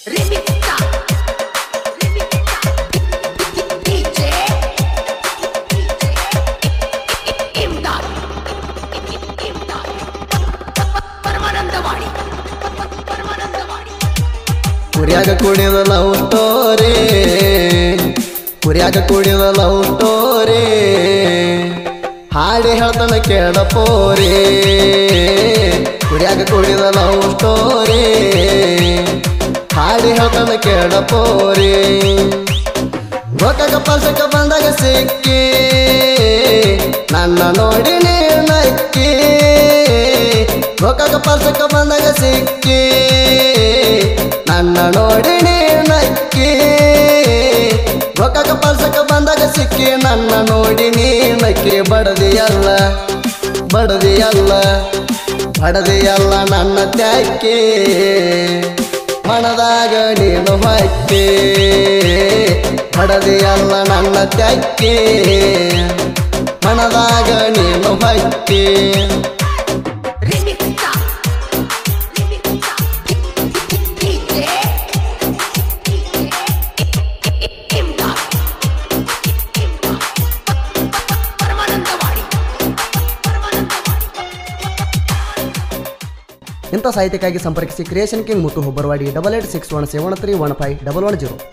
Remixta. Remixta. DJ. ಇಮ್ದಾದ್. ಇಮ್ದಾದ್. Paramanandawadi Paramanandawadi ಕುರಿಯಾಗ ಕುಡಿದ love story ಕುರಿಯಾಗ ಕುಡಿದ love story ಹಾಡಿ ಹೇಳ್ತಾನ ಕೇಳಪೋರಿ ಕುರಿಯಾಗ ಕುಡಿದ ಲವ್ ಸ್ಟೋರಿ ಹಾಡಿ ಹೇಳ್ತಾನ ಕೇಳಪೋರಿ ಗೋಕಕ ಪಲ್ಸಕ ಬಂದಾಗ ಸಿಕ್ಕಿ ನನ್ನ ನೋಡಿ ನಕ್ಕಿ ಗೋಕಕ ಪಲ್ಸಕ ಬಂದಾಗ ಸಿಕ್ಕಿ ನನ್ನ ನೋಡಿ ನಕ್ಕಿ ಗೋಕಕ ಪಲ್ಸಕ ಬಂದಾಗ ಸಿಕ್ಕಿ ನನ್ನ ನೋಡಿ ನಕ್ಕಿ ಬಡದಿಯಲ್ಲ ಬಡದಿಯಲ್ಲ ಬಡದಿಯಲ್ಲ ನನ್ನ ತ್ಯಾಕಿ ಮನದಾಗ ನೀನು ಹಕ್ಕಿ ಬಡದಿಯಲ್ಲ ನನ್ನ ತ್ಯಾಕಿ ಮನದಾಗ ನೀನು ಹಕ್ಕಿ Remixta. Remixta. DJ. ಇಮ್ದಾದ್. ಇಮ್ದಾದ್. Paramanandawadi Paramanandawadi ಇಂಥ ಸಾಹಿತ್ಯಕ್ಕಾಗಿ ಸಂಪರ್ಕಿಸಿ creation king Muttu Hubbarawadi double eight six one seven three one five double one zero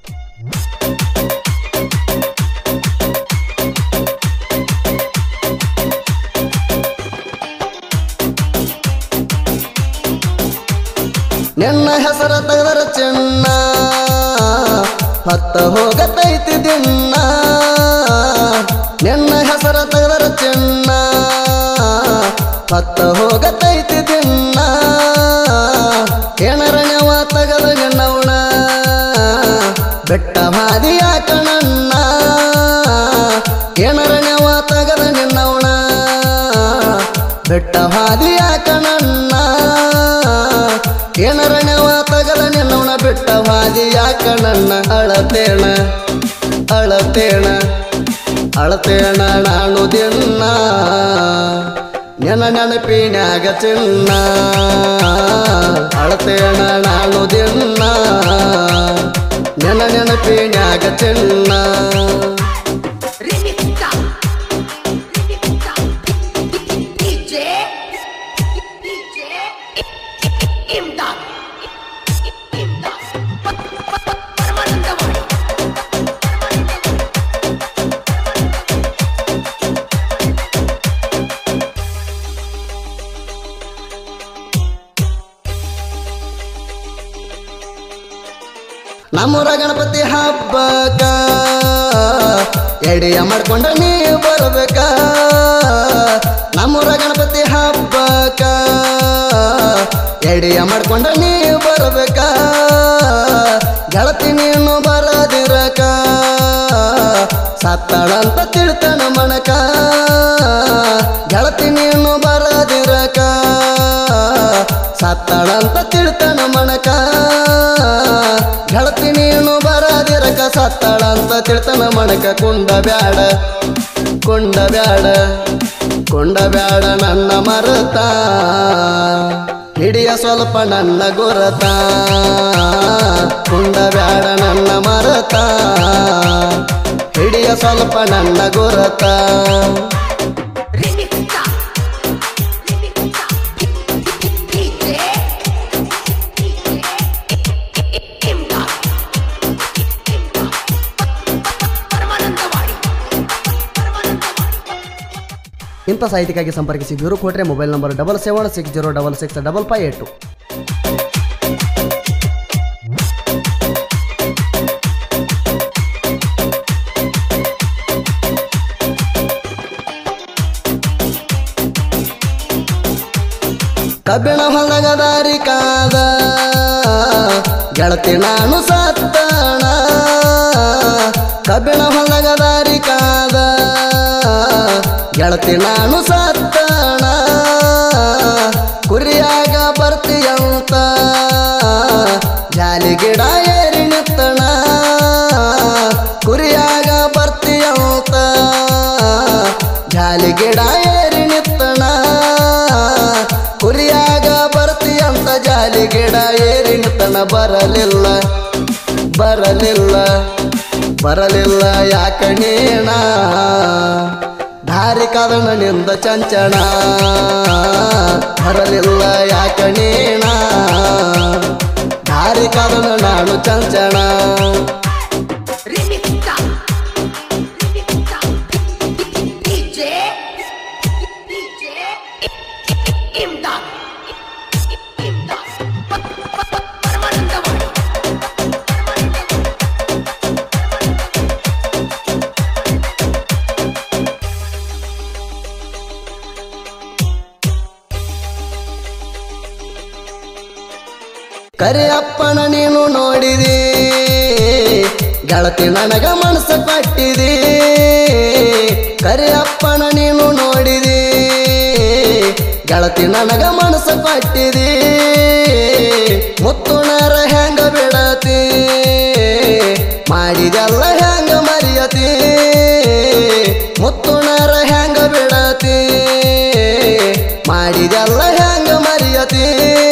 ನಿನ್ನ ಹೆಸರ ತೆಗೆದರ ಚಿನ್ನ ಹತ್ತ ಹೋಗತೈತಿ ದಿನ್ನ ನಿನ್ನ ಹೆಸರ ತೆಗೆದರ ಚಿನ್ನ ಹತ್ತ ಹೋಗತೈತಿ ದಿನ್ನ ಏನರಣ್ಯವ ತಗದ ನಿನ್ನವಣ ಬೆಟ್ಟ ಹಾದಿಯ ಕಣಣ್ಣ ಏನರಣ್ಯವ ತಗದ ನಿನ್ನವಣ ಬೆಟ್ಟ ಹಾದಿಯ ಕಣಣ್ಣ ಏನರಣ್ಯವ ತಗದ ನಿನ್ನವನ ಬಿಟ್ಟ ಹಾದಿಯ ಕಣಣ್ಣ ಅಳತೇಣ ಅಳತೇಣ ಅಳತೇಣ ನಾನು ದಿನ್ನ ನೆನ ನೆನಪಿನ್ಯಾಗ ಚಿನ್ನ ಅಳತೇಣ ನಾನು ದಿನ್ನ ನೆನ ನೆನಪಿನ್ಯಾಗ ಚಿನ್ನ Remixta. Remixta. DJ. DJ. ಇಮ್ದಾದ್. ಇಮ್ದಾದ್. Paramanandawadi ನಮ್ಮೂರ ಗಣಪತಿ ಹಬ್ಬಕ್ಕ ಎಡೆಯ ಮಾಡ್ಕೊಂಡ ನೀ ಬರ್ಬೇಕ ನಮ್ಮೂರ ಗಣಪತಿ ಹಬ್ಬಕ್ಕ ಎಡೆಯ ಮಾಡ್ಕೊಂಡ ನೀ ಬರ್ಬೇಕ ಗೆಳತಿ ನೀನು ಬರದಿರಕ ಸತ್ತಳಂತ ತಿಳ್ತಾನ ಮಣಕ ಗೆಳತಿ ನೀನು ಬರದಿರಕ ಸತ್ತಳಂತ ತಿಳ್ತಾನ ಮಣಕ ಗೆಳತಿ ನೀನು ಬರದಿರಕ ಸತ್ತಳಂತ ತಿಳ್ತಾನ ಮಣಕ ಕುಂಡ ಬ್ಯಾಡ ಕುಂಡ ಬ್ಯಾಡ ಕುಂಡ ಬ್ಯಾಡ ನನ್ನ ಮರತ ಹಿಡಿಯ ಸ್ವಲ್ಪ ನನ್ನ ಗುರತ ಕುಂಡ ಬ್ಯಾಡ ನನ್ನ ಮರತ ಹಿಡಿಯ ಸ್ವಲ್ಪ ನನ್ನ ಗುರತ Remixta. Remixta. DJ. ಇಮ್ದಾದ್. ಇಮ್ದಾದ್. Paramanandawadi Paramanandawadi ಇಂಥ ಸಾಹಿತ್ಯಕ್ಕಾಗಿ ಸಂಪರ್ಕಿಸಿ Biru Kotre mobile number double seven six zero double six double five eight ಕಬ್ಬಿಣ ಹೊಲಗ ದಾರಿ ಕಾದ ಗೆಳತಿ ನಾನು ಸತ್ತಣ ಕಬ್ಬಿಣ ಹೊಲಗ ದಾರಿ ಕಾದ ಗೆಳತಿ ನಾನು ಸತ್ತಣ ಕುರಿಯಾಗ ಬರ್ತೀಯಂತ ಜಾಲಿ ಗಿಡ ಏರಿ ನಿತ್ತಣ ಕುರಿಯಾಗ ಬರ್ತೀಯಂತ ಜಾಲಿ ಗಿಡ ಏರಿ ನಿತ್ತಣ ಕುರಿಯಾಗ ಬರ್ತೀಯಂತ ಜಾಲಿ ಗಿಡ ಏರಿ ನಿತ್ತ ಕೇಳಣ ಬರಲಿಲ್ಲ ಬರಲಿಲ್ಲ ಬರಲಿಲ್ಲ ಯಾಕಣೇಣ ದಾರಿ ಕದನನಿಂದ ಚಂಚಣ ಬರಲಿಲ್ಲ ಯಾಕಣೇಣ ದಾರಿ ಕದನ ನಾನು ಚಂಚಣ Remixta. Remixta. DJ. DJ. Imdad. Imdad. Paramanandawadi ಕರಿಯಪ್ಪನ ನೀನು ನೋಡಿದಿ ಗೆಳತಿ ನನಗ ಮನಸ್ಸು ಕೊಟ್ಟಿದಿ ಕರಿಯಪ್ಪನ ನೀನು ನೋಡಿದಿ ಗೆಳತಿ ನನಗ ಮನಸ್ಸು ಕೊಟ್ಟಿದಿ ಮುತ್ತುಣರ ಹೆಂಗ ಬಿಡತಿ ಮಾಡಿದೆಲ್ಲ ಹೆಂಗ ಮರಿಯತಿ ಮುತ್ತುಣರ ಹೆಂಗ ಬಿಡತಿ ಮಾಡಿದೆಲ್ಲ ಹೆಂಗ ಮರಿಯತಿ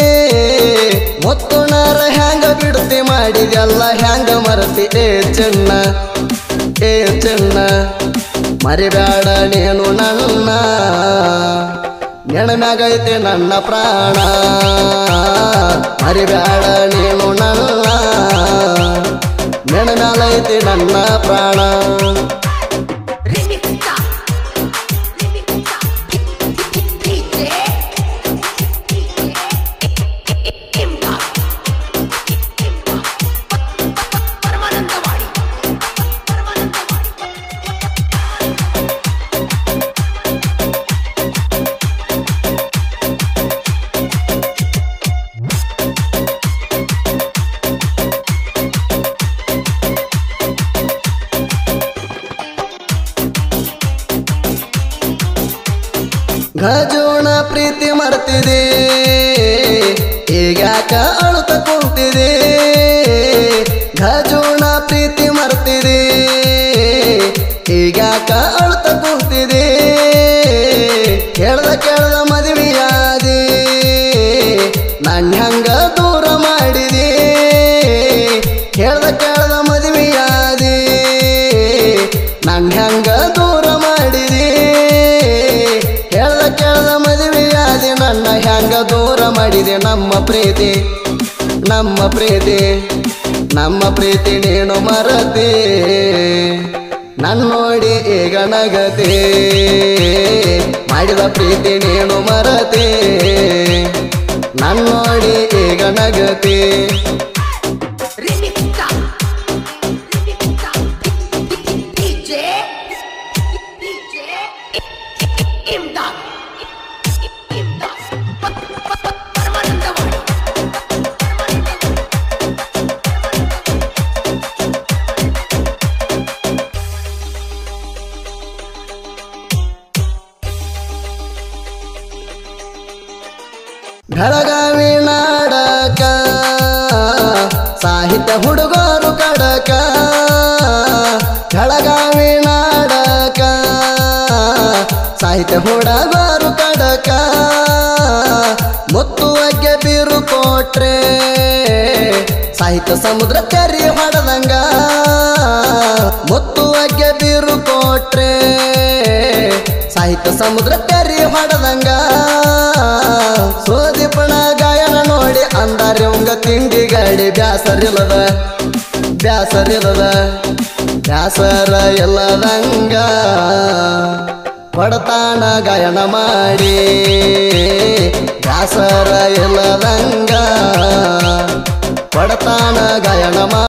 ಮುತ್ತುಣರ ಹೆಂಗ ಬಿಡ್ತಿ ಮಾಡಿದೆಲ್ಲ ಹೆಂಗ ಮರತಿ ಏ ಚೆನ್ನ ಏ ಚೆನ್ನ ಮರಿಬೇಡ ನೀನು ನನ್ನ ನೆಣಮ್ಯಾಗೈತೆ ನನ್ನ ಪ್ರಾಣ ಮರಿಬೇಡ ನೀನು ನನ್ನ ನೆಣಮ್ಯಾಲೈತೆ ನನ್ನ ಪ್ರಾಣ Remixta. Remixta. DJ. Imdad. Imdad. Paramanandawadi Paramanandawadi ಗಜೋಣ ಪ್ರೀತಿ ಮರ್ತಿದೆ ಈಗ್ಯಾಕ ಅಳುತ್ತ ಕುಂತಿದೆ ಗಜೋಣ ಪ್ರೀತಿ ಮರ್ತಿದೆ ಈಗ್ಯಾಕ ಅಳುತ್ತ ಕುಂತಿದೆ ಕೇಳ್ದ ಕೇಳ್ದ ಮದುವೆಯಾದಿ ನನ್ನ ಹಂಗ ದೂರ ಮಾಡಿದೆ ಕೇಳ್ದ ಕೇಳ್ದ ಮದುವೆಯಾದಿ ನನ್ನ ಹಂಗ ದೂರ ಮಾಡಿದೆ ಕೇಳ್ದ ಕೇಳ್ದ ಮದುವೆಯಾದಿ ನನ್ನ ಹ್ಯಾಂಗ ದೂರ ಮಾಡಿದೆ ನಮ್ಮ ಪ್ರೀತಿ ನಮ್ಮ ಪ್ರೀತಿ ನಮ್ಮ ಪ್ರೀತಿ ನೀನು ಮರತಿ ನನ್ನೋಡಿ ಈಗ ನಗತಿ ಮಾಡಿದ ಪ್ರೀತಿ ನೀನು ಮರತಿ ನನ್ನೋಡಿ ಈಗ ನಗತಿ Remixta. Remixta. DJ. DJ. Imdad. Imdad. Paramanandawadi Belagavi ನಾಡಕ ಸಾಹಿತ್ಯ ಹುಡುಗರು ಕಡಕ ಬೆಳಗಾವಿ ನಾಡಕ ಸಾಹಿತ್ಯ ಹುಡುಗರು ಕಡಕ ಮುತ್ತುವಕ್ಕೆ ಬೀರು ಕೊಟ್ರೆ ಸಾಹಿತ್ಯ ಸಮುದ್ರ ತೆರಿ ಹೊಡೆದಂಗ ಮುತ್ತುವಕ್ಕೆ ಬೀರು ಕೊಟ್ರೆ ಸಾಹಿತ್ಯ ಸಮುದ್ರ ತೆರಿ ಹೊಡೆದಂಗ ಸೋದಿಪಣ ಗಾಯನ ನೋಡಿ ಅಂದಾರೆ ಉಂಗ ತಿಂಡಿ ಗಾಡಿ ಬ್ಯಾಸರಿಲ್ಲದ ಬ್ಯಾಸರಿಲ್ಲದ ಬ್ಯಾಸರ ಇಲ್ಲದಂಗ ಕೊಡತಾನ ಗಾಯನ ಮಾಡಿ ಬ್ಯಾಸರ ಇಲ್ಲದಂಗ ಕೊಡತಾನ ಗಾಯನ ಮಾಡಿ